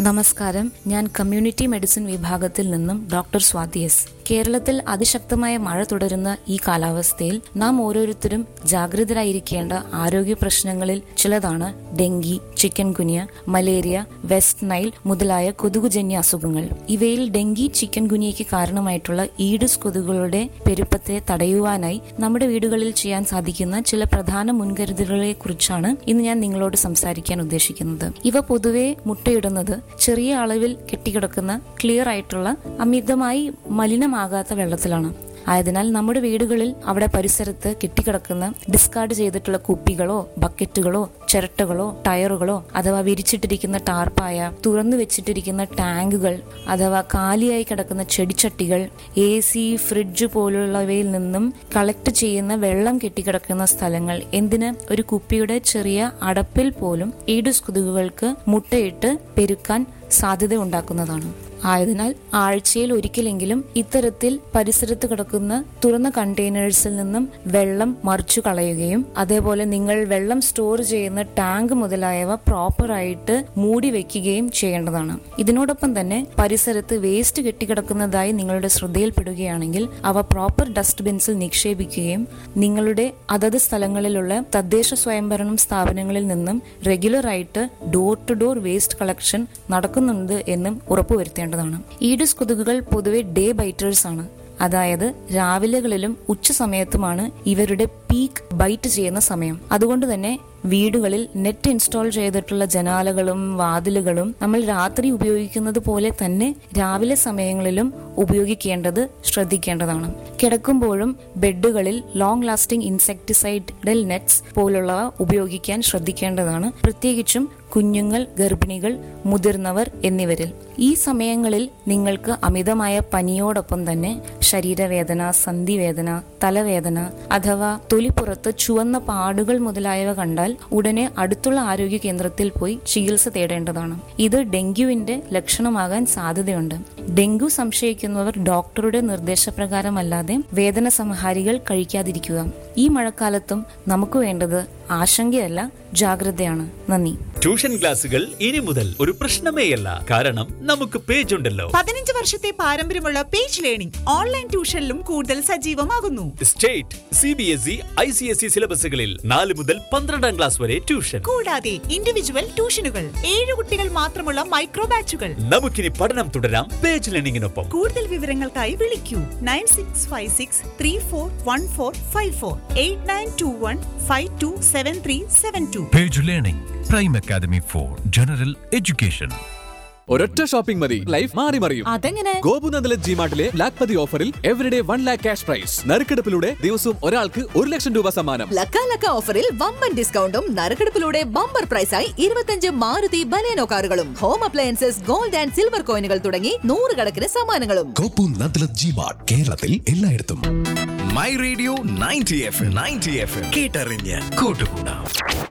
നമസ്കാരം ഞാൻ community medicine വിഭാഗത്തിൽ നിന്നും ഡോക്ടർ സ്വാതി എസ് കേരളത്തിൽ അതിശക്തമായ മഴ തുടരുന്ന ഈ കാലാവസ്ഥയിൽ നാം ഓരോരുത്തരും ജാഗ്രതരായിരിക്കേണ്ട ആരോഗ്യ പ്രശ്നങ്ങളിൽ ചിലതാണ് dengue chikungunya malaria West Nile മുതലായ കൊതുകുജന്യ അസുഖങ്ങൾ ഇവയിൽ ഡെങ്കി ചിക്കൻ ഗുനിയയ്ക്ക് കാരണമായിട്ടുള്ള ഈഡിസ് കൊതുകുകളുടെ പെരുപ്പത്തെ തടയുവാനായി നമ്മുടെ വീടുകളിൽ ചെയ്യാൻ സാധിക്കുന്ന ചില പ്രധാന മുൻകരുതലുകളെ കുറിച്ചാണ് ഇന്ന് ഞാൻ നിങ്ങളോട് സംസാരിക്കാൻ ഉദ്ദേശിക്കുന്നത് ഇവ പൊതുവെ മുട്ടയിടുന്നത് ചെറിയ അളവിൽ കെട്ടിക്കിടക്കുന്ന ക്ലിയർ ആയിട്ടുള്ള അമിതമായി മലിനമാകാത്ത വെള്ളത്തിലാണ് ആയതിനാൽ നമ്മുടെ വീടുകളിൽ അവിടെ പരിസരത്ത് കെട്ടിക്കിടക്കുന്ന ഡിസ്കാർഡ് ചെയ്തിട്ടുള്ള കുപ്പികളോ ബക്കറ്റുകളോ ചിരട്ടകളോ ടയറുകളോ അഥവാ വിരിച്ചിട്ടിരിക്കുന്ന ടാർപ്പായ തുറന്നു വെച്ചിട്ടിരിക്കുന്ന ടാങ്കുകൾ അഥവാ കാലിയായി കിടക്കുന്ന ചെടിച്ചട്ടികൾ എ സി ഫ്രിഡ്ജ് പോലുള്ളവയിൽ നിന്നും കളക്ട് ചെയ്യുന്ന വെള്ളം കെട്ടിക്കിടക്കുന്ന സ്ഥലങ്ങൾ എന്തിന് ഒരു കുപ്പിയുടെ ചെറിയ അടപ്പിൽ പോലും ഈഡുസ് കൊതുകുകൾക്ക് മുട്ടയിട്ട് പെരുക്കാൻ സാധ്യത ഉണ്ടാക്കുന്നതാണ് ആയതിനാൽ ആഴ്ചയിൽ ഒരിക്കലെങ്കിലും ഇത്തരത്തിൽ പരിസരത്ത് കിടക്കുന്ന തുറന്ന കണ്ടെയ്നേഴ്സിൽ നിന്നും വെള്ളം മറിച്ചു കളയുകയും അതേപോലെ നിങ്ങൾ വെള്ളം സ്റ്റോർ ചെയ്യുന്ന ടാങ്ക് മുതലായവ പ്രോപ്പറായിട്ട് മൂടി വെക്കുകയും ചെയ്യേണ്ടതാണ് ഇതിനോടൊപ്പം തന്നെ പരിസരത്ത് വേസ്റ്റ് കെട്ടിക്കിടക്കുന്നതായി നിങ്ങളുടെ ശ്രദ്ധയിൽപ്പെടുകയാണെങ്കിൽ അവ പ്രോപ്പർ ഡസ്റ്റ്ബിൻസിൽ നിക്ഷേപിക്കുകയും നിങ്ങളുടെ അതത് സ്ഥലങ്ങളിലുള്ള തദ്ദേശ സ്വയംഭരണം സ്ഥാപനങ്ങളിൽ നിന്നും റെഗുലറായിട്ട് door to door waste collection നടക്കുന്നുണ്ട് എന്നും ഉറപ്പുവരുത്തേണ്ടതാണ് ഈഡിസ് കൊതുകുകൾ പൊതുവെ ഡേ ബൈറ്റേഴ്സ് ആണ് അതായത് രാവിലെകളിലും ഉച്ച സമയത്തുമാണ് ഇവരുടെ പീക്ക് ബൈറ്റ് ചെയ്യുന്ന സമയം അതുകൊണ്ട് തന്നെ വീടുകളിൽ നെറ്റ് ഇൻസ്റ്റാൾ ചെയ്തിട്ടുള്ള ജനാലകളും വാതിലുകളും നമ്മൾ രാത്രി ഉപയോഗിക്കുന്നത് പോലെ തന്നെ രാവിലെ സമയങ്ങളിലും ഉപയോഗിക്കേണ്ടത് ശ്രദ്ധിക്കേണ്ടതാണ് കിടക്കുമ്പോഴും ബെഡുകളിൽ ലോങ് ലാസ്റ്റിംഗ് ഇൻസെക്ടിസൈഡൽ നെറ്റ്സ് പോലുള്ളവ ഉപയോഗിക്കാൻ ശ്രദ്ധിക്കേണ്ടതാണ് പ്രത്യേകിച്ചും കുഞ്ഞുങ്ങൾ ഗർഭിണികൾ മുതിർന്നവർ എന്നിവരിൽ ഈ സമയങ്ങളിൽ നിങ്ങൾക്ക് അമിതമായ പനിയോടൊപ്പം തന്നെ ശരീരവേദന സന്ധിവേദന തലവേദന അഥവാ തൊലിപ്പുറത്ത് ചുവന്ന പാടുകൾ മുതലായവ കണ്ടാൽ ഉടനെ അടുത്തുള്ള ആരോഗ്യ കേന്ദ്രത്തിൽ പോയി ചികിത്സ തേടേണ്ടതാണ് ഇത് ഡെങ്കുവിന്റെ ലക്ഷണമാകാൻ സാധ്യതയുണ്ട് ഡെങ്കു സംശയിക്കുന്നവർ ഡോക്ടറുടെ നിർദ്ദേശപ്രകാരമല്ലാതെ വേദന സംഹാരികൾ കഴിക്കാതിരിക്കുക ഈ മഴക്കാലത്തും നമുക്ക് വേണ്ടത് ആശങ്കയല്ല ജാഗ്രതയാണ് നന്ദി ട്യൂഷൻ ക്ലാസുകൾ ഇനി മുതൽ ഒരു പ്രശ്നമേയല്ല കാരണം നമുക്ക് പേജ് ഉണ്ടല്ലോ പതിനഞ്ച് വർഷത്തെ പാരമ്പര്യമുള്ള പേജ് ലേണിംഗ് ഓൺലൈൻ ട്യൂഷനിലും കൂടുതൽ സജീവമാകുന്നു state C B S E I C S E സിലബസുകളിൽ നാല് മുതൽ പന്ത്രണ്ടാം ക്ലാസ് വരെ ട്യൂഷൻ കൂടാതെ ഇൻഡിവിജ്വൽ ട്യൂഷനുകൾ ഏഴ് കുട്ടികൾ മാത്രമുള്ള മൈക്രോ ബാച്ചുകൾ നമുക്കിനി പഠനം തുടരാം പേജ് ലേണിംഗിനൊപ്പം കൂടുതൽ വിവരങ്ങൾക്കായി വിളിക്കൂ nine six five six three four one four five four eight nine two one five two seven three seven two page learning prime academy for general education ഒരൊറ്റ ഷോപ്പിംഗ് മതി ലൈഫ് മാറി മറിയും അതെങ്ങനെ ഗോപുനന്ദല ജിമാർട്ടിലെ ലാക്പതി ഓഫറിൽ everyday one lakh cash prize നറുക്കെടുപ്പിലൂടെ ദിവസവും ഒരാൾക്ക് ഒരു ലക്ഷം രൂപ സമ്മാനം ലക്ക ലക്ക ഓഫറിൽ വമ്പൻ ഡിസ്കൗണ്ടും നറുക്കെടുപ്പിലൂടെ ബമ്പർ പ്രൈസായി ഇരുപത്തഞ്ച് മാരുതി ബലേനോ കാറുകളും home appliances gold and silver കോയിനുകൾ തുടങ്ങി നൂറുകണക്കിന് സമ്മാനങ്ങളും കോപ്പു നദ്ലത് ജിമാർട്ട് കേരളത്തിൽ എല്ലായിടത്തും my radio ninety F ninety F കേട്ടറിഞ്ഞ് കൂട്ടുകൂടാം